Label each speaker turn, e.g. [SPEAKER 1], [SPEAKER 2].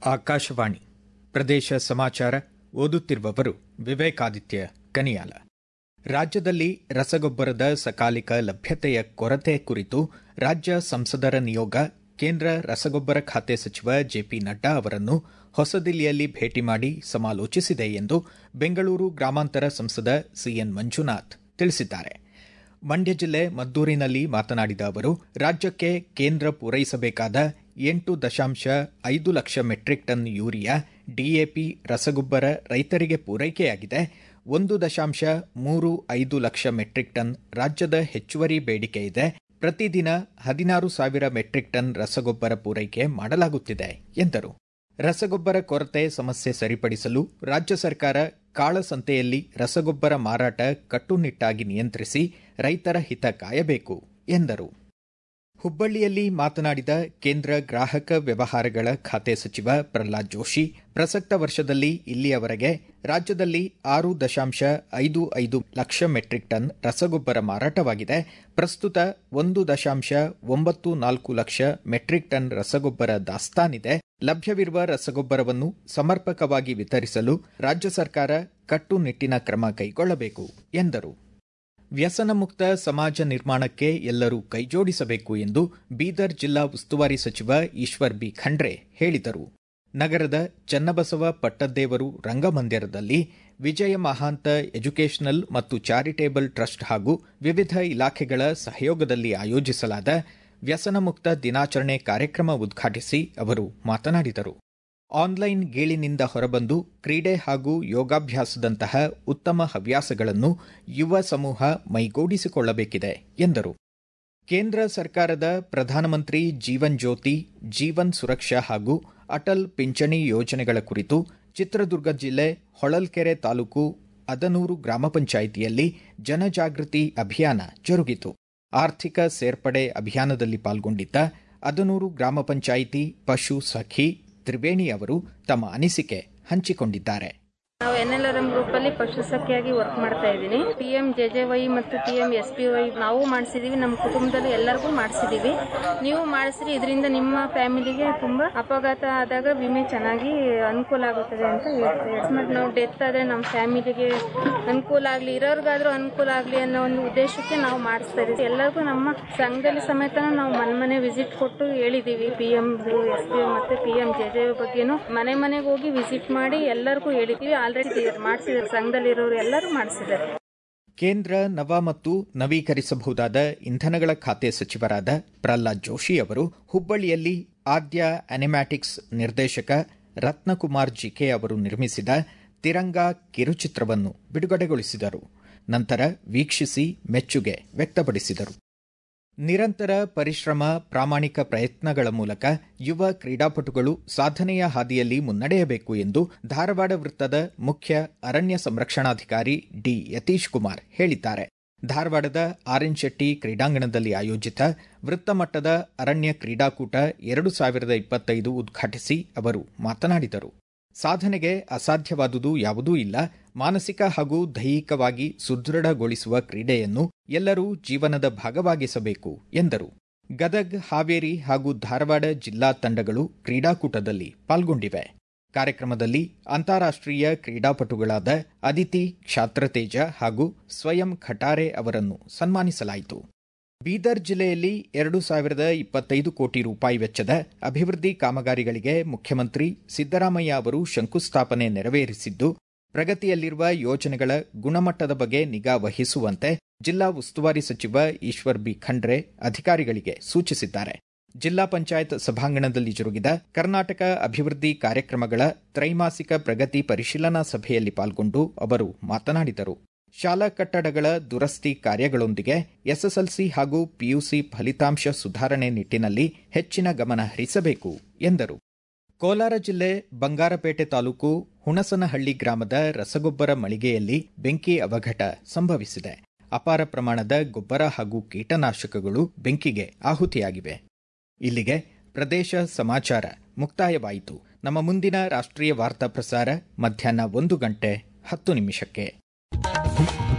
[SPEAKER 1] ಆಕಾಶವಾಣಿ ಪ್ರದೇಶ ಸಮಾಚಾರ ಓದುತ್ತಿರುವವರು ವಿವೇಕಾದಿತ್ಯ ಕನಿಯಾಲ ರಾಜ್ಯದಲ್ಲಿ ರಸಗೊಬ್ಬರದ ಸಕಾಲಿಕ ಲಭ್ಯತೆಯ ಕೊರತೆ ಕುರಿತು ರಾಜ್ಯ ಸಂಸದರ ನಿಯೋಗ ಕೇಂದ್ರ ರಸಗೊಬ್ಬರ ಖಾತೆ ಸಚಿವ ಜೆಪಿ ನಡ್ಡಾ ಅವರನ್ನು ಹೊಸದಿಲ್ಲಿಯಲ್ಲಿ ಭೇಟಿ ಮಾಡಿ ಸಮಾಲೋಚಿಸಿದೆ ಎಂದು ಬೆಂಗಳೂರು ಗ್ರಾಮಾಂತರ ಸಂಸದ ಸಿಎನ್ ಮಂಜುನಾಥ್ ತಿಳಿಸಿದ್ದಾರೆ ಮಂಡ್ಯ ಜಿಲ್ಲೆ ಮದ್ದೂರಿನಲ್ಲಿ ಮಾತನಾಡಿದ ಅವರು ರಾಜ್ಯಕ್ಕೆ ಕೇಂದ್ರ ಪೂರೈಸಬೇಕಾದ ಎಂಟು ದಶಾಂಶ ಐದು lakh metric tonne urea DAP ರಸಗೊಬ್ಬರ ರೈತರಿಗೆ ಪೂರೈಕೆಯಾಗಿದೆ ಒಂದು ದಶಾಂಶ ಮೂರು ಐದು ಲಕ್ಷ ಮೆಟ್ರಿಕ್ ಟನ್ ರಾಜ್ಯದ ಹೆಚ್ಚುವರಿ ಬೇಡಿಕೆ ಇದೆ ಪ್ರತಿದಿನ ಹದಿನಾರು ಸಾವಿರ ಮೆಟ್ರಿಕ್ ಟನ್ ರಸಗೊಬ್ಬರ ಪೂರೈಕೆ ಮಾಡಲಾಗುತ್ತಿದೆ ಎಂದರು ರಸಗೊಬ್ಬರ ಕೊರತೆ ಸಮಸ್ಯೆ ಸರಿಪಡಿಸಲು ರಾಜ್ಯ ಸರ್ಕಾರ ಕಾಳಸಂತೆಯಲ್ಲಿ ರಸಗೊಬ್ಬರ ಮಾರಾಟ ಕಟ್ಟುನಿಟ್ಟಾಗಿ ನಿಯಂತ್ರಿಸಿ ರೈತರ ಹಿತ ಕಾಯಬೇಕು ಎಂದರು ಹುಬ್ಬಳ್ಳಿಯಲ್ಲಿ ಮಾತನಾಡಿದ ಕೇಂದ್ರ ಗ್ರಾಹಕ ವ್ಯವಹಾರಗಳ ಖಾತೆ ಸಚಿವ ಪ್ರಹ್ಲಾದ್ ಜೋಶಿ ಪ್ರಸಕ್ತ ವರ್ಷದಲ್ಲಿ ಇಲ್ಲಿಯವರೆಗೆ ರಾಜ್ಯದಲ್ಲಿ ಆರು ದಶಾಂಶ ಐದು ಐದು ಲಕ್ಷ ಮೆಟ್ರಿಕ್ ಟನ್ ರಸಗೊಬ್ಬರ ಮಾರಾಟವಾಗಿದೆ ಪ್ರಸ್ತುತ ಒಂದು ದಶಾಂಶ ಒಂಬತ್ತು ನಾಲ್ಕು ಲಕ್ಷ ಮೆಟ್ರಿಕ್ ಟನ್ ರಸಗೊಬ್ಬರ ದಾಸ್ತಾನಿದೆ ಲಭ್ಯವಿರುವ ರಸಗೊಬ್ಬರವನ್ನು ಸಮರ್ಪಕವಾಗಿ ವಿತರಿಸಲು ರಾಜ್ಯ ಸರ್ಕಾರ ಕಟ್ಟುನಿಟ್ಟಿನ ಕ್ರಮ ಕೈಗೊಳ್ಳಬೇಕು ಎಂದರು ವ್ಯಸನ ಮುಕ್ತ ಸಮಾಜ ನಿರ್ಮಾಣಕ್ಕೆ ಎಲ್ಲರೂ ಕೈಜೋಡಿಸಬೇಕು ಎಂದು ಬೀದರ್ ಜಿಲ್ಲಾ ಉಸ್ತುವಾರಿ ಸಚಿವ ಈಶ್ವರ್ ಬಿ ಖಂಡ್ರೆ ಹೇಳಿದರು ನಗರದ ಚನ್ನಬಸವ ಪಟ್ಟದ್ದೇವರು ರಂಗಮಂದಿರದಲ್ಲಿ ವಿಜಯ ಮಹಾಂತ ಎಜುಕೇಷನಲ್ ಮತ್ತು ಚಾರಿಟೇಬಲ್ ಟ್ರಸ್ಟ್ ಹಾಗೂ ವಿವಿಧ ಇಲಾಖೆಗಳ ಸಹಯೋಗದಲ್ಲಿ ಆಯೋಜಿಸಲಾದ ವ್ಯಸನ ಮುಕ್ತ ದಿನಾಚರಣೆ ಕಾರ್ಯಕ್ರಮ ಉದ್ಘಾಟಿಸಿ ಅವರು ಮಾತನಾಡಿದರು ಆನ್ಲೈನ್ ಗೀಳಿನಿಂದ ಹೊರಬಂದು ಕ್ರೀಡೆ ಹಾಗೂ ಯೋಗಾಭ್ಯಾಸದಂತಹ ಉತ್ತಮ ಹವ್ಯಾಸಗಳನ್ನು ಯುವ ಸಮೂಹ ಮೈಗೂಡಿಸಿಕೊಳ್ಳಬೇಕಿದೆ ಎಂದರು ಕೇಂದ್ರ ಸರ್ಕಾರದ ಪ್ರಧಾನಮಂತ್ರಿ ಜೀವನ್ ಜ್ಯೋತಿ ಜೀವನ್ ಸುರಕ್ಷಾ ಹಾಗೂ ಅಟಲ್ ಪಿಂಚಣಿ ಯೋಜನೆಗಳ ಕುರಿತು ಚಿತ್ರದುರ್ಗ ಜಿಲ್ಲೆ ಹೊಳಲ್ಕೆರೆ ತಾಲೂಕು ಅದನೂರು ಗ್ರಾಮ ಪಂಚಾಯಿತಿಯಲ್ಲಿ ಜನಜಾಗೃತಿ ಅಭಿಯಾನ ಜರುಗಿತು ಆರ್ಥಿಕ ಸೇರ್ಪಡೆ ಅಭಿಯಾನದಲ್ಲಿ ಪಾಲ್ಗೊಂಡಿದ್ದ ಅದನೂರು ಗ್ರಾಮ ಪಂಚಾಯಿತಿ ಪಶು ಸಖಿ ತ್ರಿವೇಣಿ ಅವರು ತಮ್ಮ ಅನಿಸಿಕೆ ಹಂಚಿಕೊಂಡಿದ್ದಾರೆ
[SPEAKER 2] ನಾವು N L R M group ಅಲ್ಲಿ ಪಶುಸಖಿಯಾಗಿ ವರ್ಕ್ ಮಾಡ್ತಾ ಇದ್ದೀನಿ P M J J Y ಮತ್ತು P M S P Y ನಾವು ಮಾಡಿಸಿದೀವಿ ನಮ್ಮ ಕುಟುಂಬದಲ್ಲಿ ಎಲ್ಲರಿಗೂ ಮಾಡಿಸಿದೀವಿ ನೀವು ಮಾಡಿಸ್ರಿ ಇದರಿಂದ ನಿಮ್ಮ ಫ್ಯಾಮಿಲಿಗೆ ತುಂಬಾ ಅಪಘಾತ ಆದಾಗ ವಿಮೆ ಚೆನ್ನಾಗಿ ಅನುಕೂಲ ಆಗುತ್ತದೆ ಅಂತ ಹೇಳ್ತಾರೆ ಮತ್ತು ನಾವು ಡೆತ್ ಆದ್ರೆ ನಮ್ಮ ಫ್ಯಾಮಿಲಿಗೆ ಅನುಕೂಲ ಆಗಲಿ ಇರೋರ್ಗಾದ್ರೂ ಅನುಕೂಲ ಆಗಲಿ ಅನ್ನೋ ಒಂದು ಉದ್ದೇಶಕ್ಕೆ ನಾವು ಮಾಡಿಸ್ತಾ ಇದೀವಿ ಎಲ್ಲರಿಗೂ ನಮ್ಮ ಸಂಘದಲ್ಲಿ ಸಮೇತ ನಾವು ಮನೆ ಮನೆ ವಿಸಿಟ್ ಕೊಟ್ಟು ಹೇಳಿದೀವಿ ಪಿ ಎಂ ಎಸ್ ಪಿ ಮತ್ತೆ ಪಿ ಎಂ ಜೆ ಜೆ ಬಗ್ಗೆನು ಮನೆ ಮನೆಗೆ ಹೋಗಿ ವಿಸಿಟ್ ಮಾಡಿ ಎಲ್ಲರಿಗೂ ಹೇಳಿದೀವಿ ಆಲ್ರೆಡಿ ಮಾಡಿಸಿದ್ದಾರೆ ಸಂಘದಲ್ಲಿರೋರು ಎಲ್ಲರೂ ಮಾಡಿಸಿದ್ದಾರೆ
[SPEAKER 1] ಕೇಂದ್ರ ನವ ಮತ್ತು ನವೀಕರಿಸಬಹುದಾದ ಇಂಧನಗಳ ಖಾತೆ ಸಚಿವರಾದ ಪ್ರಹ್ಲಾದ್ ಜೋಶಿ ಅವರು ಹುಬ್ಬಳ್ಳಿಯಲ್ಲಿ ಆದ್ಯ ಅನಿಮ್ಯಾಟಿಕ್ಸ್ ನಿರ್ದೇಶಕ ರತ್ನಕುಮಾರ್ ಜಿಕೆ ಅವರು ನಿರ್ಮಿಸಿದ ತಿರಂಗಾ ಕಿರುಚಿತ್ರವನ್ನು ಬಿಡುಗಡೆಗೊಳಿಸಿದರು ನಂತರ ವೀಕ್ಷಿಸಿ ಮೆಚ್ಚುಗೆ ವ್ಯಕ್ತಪಡಿಸಿದರು ನಿರಂತರ ಪರಿಶ್ರಮ ಪ್ರಾಮಾಣಿಕ ಪ್ರಯತ್ನಗಳ ಮೂಲಕ ಯುವ ಕ್ರೀಡಾಪಟುಗಳು ಸಾಧನೆಯ ಹಾದಿಯಲ್ಲಿ ಮುನ್ನಡೆಯಬೇಕು ಎಂದು ಧಾರವಾಡ ವೃತ್ತದ ಮುಖ್ಯ ಅರಣ್ಯ ಸಂರಕ್ಷಣಾಧಿಕಾರಿ ಡಿ ಯತೀಶ್ ಕುಮಾರ್ ಹೇಳಿದ್ದಾರೆ ಧಾರವಾಡದ ಆರ್ಎನ್ ಶೆಟ್ಟಿ ಕ್ರೀಡಾಂಗಣದಲ್ಲಿ ಆಯೋಜಿತ ವೃತ್ತಮಟ್ಟದ ಅರಣ್ಯ ಕ್ರೀಡಾಕೂಟ ಎರಡು ಸಾವಿರದ ಇಪ್ಪತ್ತೈದು ಉದ್ಘಾಟಿಸಿ ಅವರು ಮಾತನಾಡಿದರು ಸಾಧನೆಗೆ ಅಸಾಧ್ಯವಾದುದು ಯಾವುದೂ ಇಲ್ಲ ಮಾನಸಿಕ ಹಾಗೂ ದೈಹಿಕವಾಗಿ ಸುದೃಢಗೊಳಿಸುವ ಕ್ರೀಡೆಯನ್ನು ಎಲ್ಲರೂ ಜೀವನದ ಭಾಗವಾಗಿಸಬೇಕು ಎಂದರು ಗದಗ್ ಹಾವೇರಿ ಹಾಗೂ ಧಾರವಾಡ ಜಿಲ್ಲಾ ತಂಡಗಳು ಕ್ರೀಡಾಕೂಟದಲ್ಲಿ ಪಾಲ್ಗೊಂಡಿವೆ ಕಾರ್ಯಕ್ರಮದಲ್ಲಿ ಅಂತಾರಾಷ್ಟೀಯ ಕ್ರೀಡಾಪಟುಗಳಾದ ಅದಿತಿ ಕ್ಷಾತ್ರತೇಜ ಹಾಗೂ ಸ್ವಯಂ ಖಟಾರೆ ಅವರನ್ನು ಸನ್ಮಾನಿಸಲಾಯಿತು ಬೀದರ್ ಜಿಲ್ಲೆಯಲ್ಲಿ ಎರಡು ಸಾವಿರದ ಇಪ್ಪತ್ತೈದು ಕೋಟಿ ರೂಪಾಯಿ ವೆಚ್ಚದ ಅಭಿವೃದ್ಧಿ ಕಾಮಗಾರಿಗಳಿಗೆ ಮುಖ್ಯಮಂತ್ರಿ ಸಿದ್ದರಾಮಯ್ಯ ಅವರು ಶಂಕುಸ್ಥಾಪನೆ ನೆರವೇರಿಸಿದ್ದು ಪ್ರಗತಿಯಲ್ಲಿರುವ ಯೋಜನೆಗಳ ಗುಣಮಟ್ಟದ ಬಗ್ಗೆ ನಿಗಾ ವಹಿಸುವಂತೆ ಜಿಲ್ಲಾ ಉಸ್ತುವಾರಿ ಸಚಿವ ಈಶ್ವರ್ ಬಿ ಖಂಡ್ರೆ ಅಧಿಕಾರಿಗಳಿಗೆ ಸೂಚಿಸಿದ್ದಾರೆ ಜಿಲ್ಲಾ ಪಂಚಾಯತ್ ಸಭಾಂಗಣದಲ್ಲಿ ಜರುಗಿದ ಕರ್ನಾಟಕ ಅಭಿವೃದ್ಧಿ ಕಾರ್ಯಕ್ರಮಗಳ ತ್ರೈಮಾಸಿಕ ಪ್ರಗತಿ ಪರಿಶೀಲನಾ ಸಭೆಯಲ್ಲಿ ಪಾಲ್ಗೊಂಡು ಅವರು ಮಾತನಾಡಿದರು ಶಾಲಾ ಕಟ್ಟಡಗಳ ದುರಸ್ತಿ ಕಾರ್ಯಗಳೊಂದಿಗೆ ಎಸ್ಎಸ್ಎಲ್ಸಿ ಹಾಗೂ ಪಿಯುಸಿ ಫಲಿತಾಂಶ ಸುಧಾರಣೆ ನಿಟ್ಟಿನಲ್ಲಿ ಹೆಚ್ಚಿನ ಗಮನ ಹರಿಸಬೇಕು ಎಂದರು ಕೋಲಾರ ಜಿಲ್ಲೆ ಬಂಗಾರಪೇಟೆ ತಾಲೂಕು ಹುಣಸನಹಳ್ಳಿ ಗ್ರಾಮದ ರಸಗೊಬ್ಬರ ಮಳಿಗೆಯಲ್ಲಿ ಬೆಂಕಿ ಅವಘಟ ಸಂಭವಿಸಿದೆ ಅಪಾರ ಪ್ರಮಾಣದ ಗೊಬ್ಬರ ಹಾಗೂ ಕೀಟನಾಶಕಗಳು ಬೆಂಕಿಗೆ ಆಹುತಿಯಾಗಿವೆ ಇಲ್ಲಿಗೆ ಪ್ರದೇಶ ಸಮಾಚಾರ ಮುಕ್ತಾಯವಾಯಿತು ನಮ್ಮ ಮುಂದಿನ ರಾಷ್ಟ್ರೀಯ ವಾರ್ತಾ ಪ್ರಸಾರ ಮಧ್ಯಾಹ್ನ ಒಂದು ಗಂಟೆ ಹತ್ತು ನಿಮಿಷಕ್ಕೆ